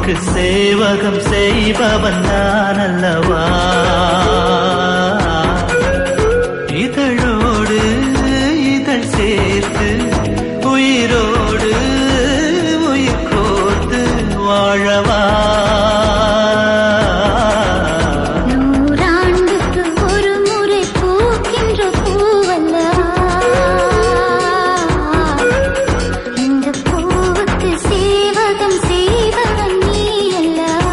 பூவுக்கு சேவகம் செய்பவன் நான் அல்லவா இதழோடு இதழ் சேர்த்து உயிரோடு உயிர் கோர்த்து வாழவா நூறாண்டுக்கு ஒரு முறை பூக்கின்ற பூவல்லவா இந்த பூவுக்கு சேவகம் செய்பவன் நீ அல்லவா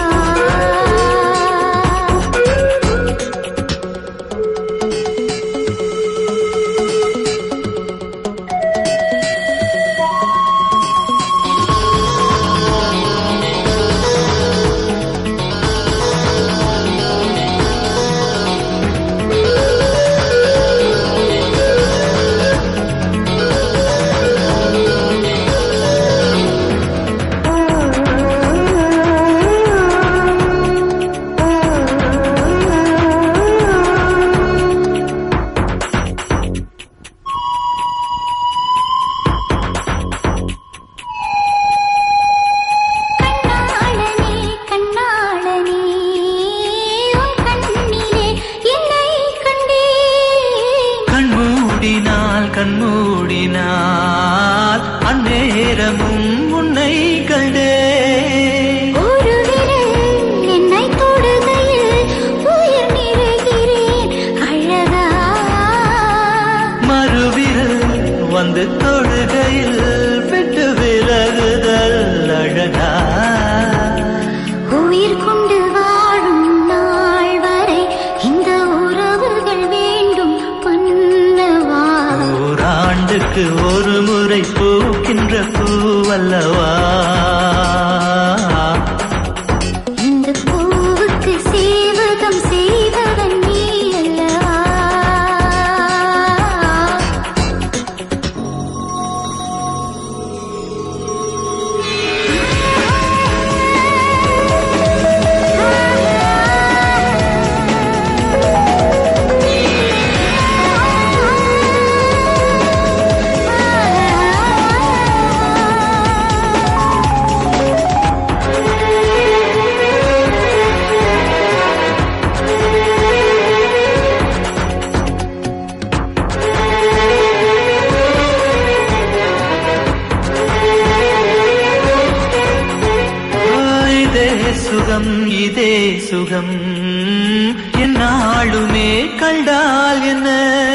கண்ணாளனே கண்ணாளனே உன் கண்ணிலே என்னை கண்டேன் கண்மூடினால் கண்மூடினால் அந்நேரமும் உன்னை கண்டே ஒரு விரல் என்னை தொடுகையில் உயிர் நிறைகிறேன் அழகா மறுவிரல் வந்து தொடுகையில் விட்டு விலகுதல் அழகா உயிர் கொண்டு வாழும் நாள் வரை இந்த உறவுகள் வேண்டும் பண்ணவா ஓராண்டுக்கு ஒரு முறை பூக்கின்ற பூவல்லவா இந்த பூவுக்கு சேவகம் செய்தவன் நீ அல்லவா இதே சுகம் இதே சுகம் என்னாளுமே கண்டால் என்ன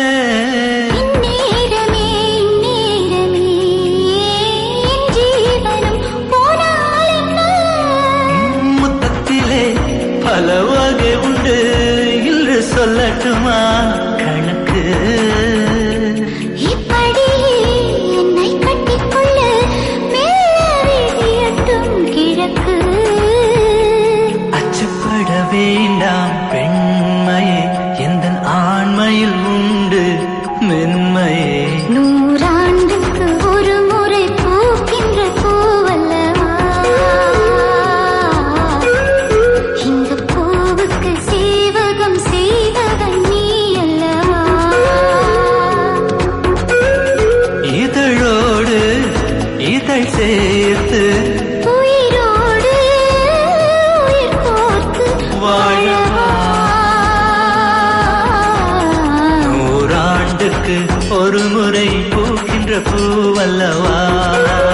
இந்நேரமே இந்நேரமே என் ஜீவனம் போனால் என்ன முத்தத்திலே பல வகை உண்டு இன்று சொல்லட்டுமா கணக்கு இப்படியே என்னை கட்டிக்கொள்ள மெல்ல விதியட்டும் கிழக்கு அச்சப்பட வேண்டாம் பெண்மையே எந்த ஆண்மையில் உண்டு மென்மையே நூறாண்டுக்கு ஒரு முறை பூக்கின்ற பூவல்லவா இந்த பூவுக்கு சேவகம் செய்தவன் நீ அல்லவா இதழோடு இதழ் சேர்த்து உயிரோடு உயிர் கோர்த்து வாழவா. நூறாண்டுக்கு ஒரு முறை பூக்கின்ற பூவல்லவா